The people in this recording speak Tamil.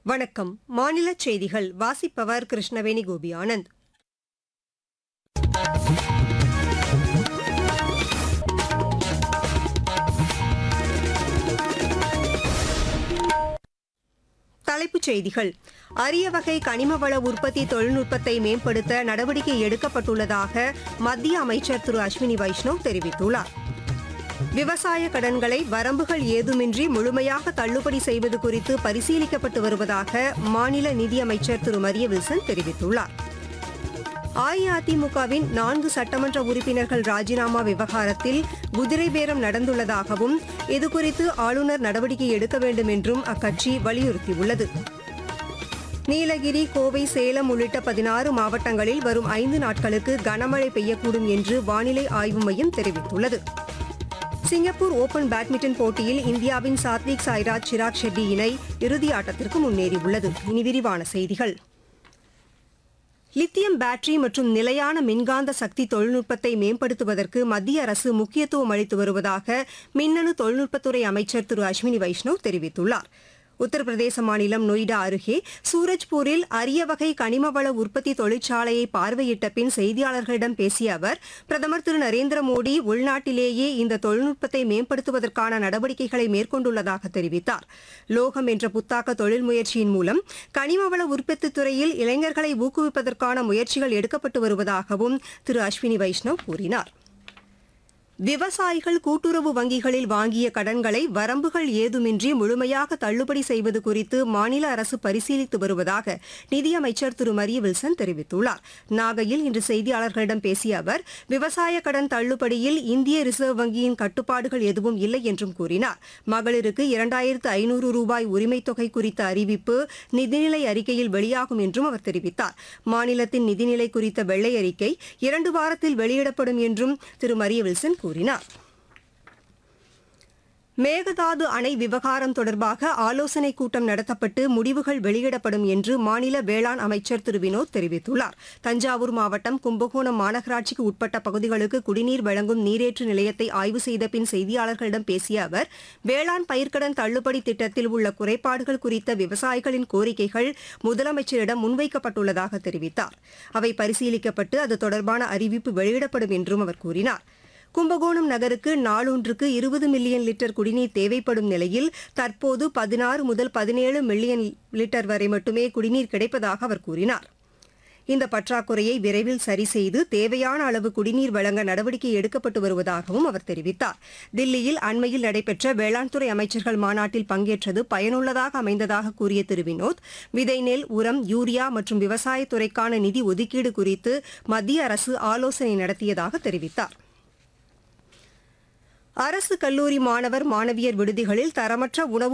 வணக்கம் மாநில செய்திகள் வாசிப்பவர் கிருஷ்ணவேணி கோபி ஆனந்த் தலைப்புச் செய்திகள் அரிய வகை கனிம வள உற்பத்தி தொழில்நுட்பத்தை மேம்படுத்த நடவடிக்கை எடுக்கப்பட்டுள்ளதாக மத்திய அமைச்சர் திரு அஸ்வினி வைஷ்ணவ் தெரிவித்துள்ளார் விவசாய கடன்களை வரம்புகள் ஏதுமின்றி முழுமையாக தள்ளுபடி செய்வது குறித்து பரிசீலிக்கப்பட்டு வருவதாக மாநில நிதியமைச்சர் திரு மரிய வில்சன் தெரிவித்துள்ளார் அஇஅதிமுகவின் நான்கு சட்டமன்ற உறுப்பினர்கள் ராஜினாமா விவகாரத்தில் குதிரை பேரம் நடந்துள்ளதாகவும் இதுகுறித்து ஆளுநர் நடவடிக்கை எடுக்க வேண்டும் என்றும் அக்கட்சி வலியுறுத்தியுள்ளது நீலகிரி கோவை சேலம் உள்ளிட்ட பதினாறு மாவட்டங்களில் வரும் ஐந்து நாட்களுக்கு கனமழை பெய்யக்கூடும் என்று வானிலை ஆய்வு மையம் தெரிவித்துள்ளது சிங்கப்பூர் ஓபன் பேட்மிண்டன் போட்டியில் இந்தியாவின் சாத்விக் சாய்ராஜ் சிராக் ஷெட்டி இணை இறுதி ஆட்டத்திற்கு முன்னேறியுள்ளது இனி விரிவான செய்திகள் லித்தியம் பேட்டரி மற்றும் நிலையான மின்காந்த சக்தி தொழில்நுட்பத்தை மேம்படுத்துவதற்கு மத்திய அரசு முக்கியத்துவம் அளித்து வருவதாக மின்னணு தொழில்நுட்பத்துறை அமைச்சர் திரு அஸ்வினி வைஷ்ணவ் தெரிவித்துள்ளார் உத்தரப்பிரதேச மாநிலம் நொய்டா அருகே சூரஜ்பூரில் அரிய வகை கனிமவள உற்பத்தி தொழிற்சாலையை பார்வையிட்ட பின் செய்தியாளர்களிடம் பேசிய அவர் பிரதமர் திரு நரேந்திர மோடி உள்நாட்டிலேயே இந்த தொழில்நுட்பத்தை மேம்படுத்துவதற்கான நடவடிக்கைகளை மேற்கொண்டுள்ளதாக தெரிவித்தார் லோகம் என்ற புத்தாக்க தொழில் முயற்சியின் மூலம் கனிமவள உற்பத்தி துறையில் இளைஞர்களை ஊக்குவிப்பதற்கான முயற்சிகள் எடுக்கப்பட்டு வருவதாகவும் திரு அஸ்வினி வைஷ்ணவ் கூறினார் விவசாயிகள் கூட்டுறவு வங்கிகளில் வாங்கிய கடன்களை வரம்புகள் ஏதுமின்றி முழுமையாக தள்ளுபடி செய்வது குறித்து மாநில அரசு பரிசீலித்து வருவதாக நிதியமைச்சர் திரு மரிய வில்சன் தெரிவித்துள்ளார் நாகையில் இன்று செய்தியாளர்களிடம் பேசிய அவர் விவசாய கடன் தள்ளுபடியில் இந்திய ரிசர்வ் வங்கியின் கட்டுப்பாடுகள் எதுவும் இல்லை என்றும் கூறினார் மகளிருக்கு இரண்டாயிரத்து ஐநூறு ரூபாய் உரிமைத் தொகை குறித்த அறிவிப்பு நிதிநிலை அறிக்கையில் வெளியாகும் என்றும் அவர் தெரிவித்தார் மாநிலத்தின் நிதிநிலை குறித்த வெள்ளை அறிக்கை இரண்டு வாரத்தில் வெளியிடப்படும் என்றும் திரு மரிய வில்சன் கூறினார் மேகதாது அணை விவகாரம் தொடர்பாக ஆலோசனைக் கூட்டம் நடத்தப்பட்டு முடிவுகள் வெளியிடப்படும் என்று மாநில வேளாண் அமைச்சர் திரு வினோத் தெரிவித்துள்ளார் தஞ்சாவூர் மாவட்டம் கும்பகோணம் மாநகராட்சிக்கு உட்பட்ட பகுதிகளுக்கு குடிநீர் வழங்கும் நீரேற்று நிலையத்தை ஆய்வு செய்த பின் செய்தியாளர்களிடம் பேசிய அவர் வேளாண் பயிர்க்கடன் தள்ளுபடி திட்டத்தில் உள்ள குறைபாடுகள் குறித்த விவசாயிகளின் கோரிக்கைகள் முதலமைச்சரிடம் முன்வைக்கப்பட்டுள்ளதாக தெரிவித்தார் அவை பரிசீலிக்கப்பட்டு அது தொடர்பான அறிவிப்பு வெளியிடப்படும் என்றும் அவர் கூறினார் கும்பகோணம் நகருக்கு நாளொன்றுக்கு இருபது மில்லியன் லிட்டர் குடிநீர் தேவைப்படும் நிலையில் தற்போது பதினாறு முதல் பதினேழு மில்லியன் லிட்டர் வரை மட்டுமே குடிநீர் கிடைப்பதாக அவர் கூறினார் இந்த பற்றாக்குறையை விரைவில் சரி செய்து தேவையான அளவு குடிநீர் வழங்க நடவடிக்கை எடுக்கப்பட்டு வருவதாகவும் அவர் தெரிவித்தார் தில்லியில் அண்மையில் நடைபெற்ற வேளாண் துறை அமைச்சர்கள் மாநாட்டில் பங்கேற்றது பயனுள்ளதாக அமைந்ததாக கூறிய திரு வினோத் விதை நெல் உரம் யூரியா மற்றும் விவசாயத்துறைக்கான நிதி ஒதுக்கீடு குறித்து மத்திய அரசு ஆலோசனை நடத்தியதாக தெரிவித்தார் அரசு கல்லூரி மாணவர் மாணவியர் விடுதிகளில் தரமற்ற உணவு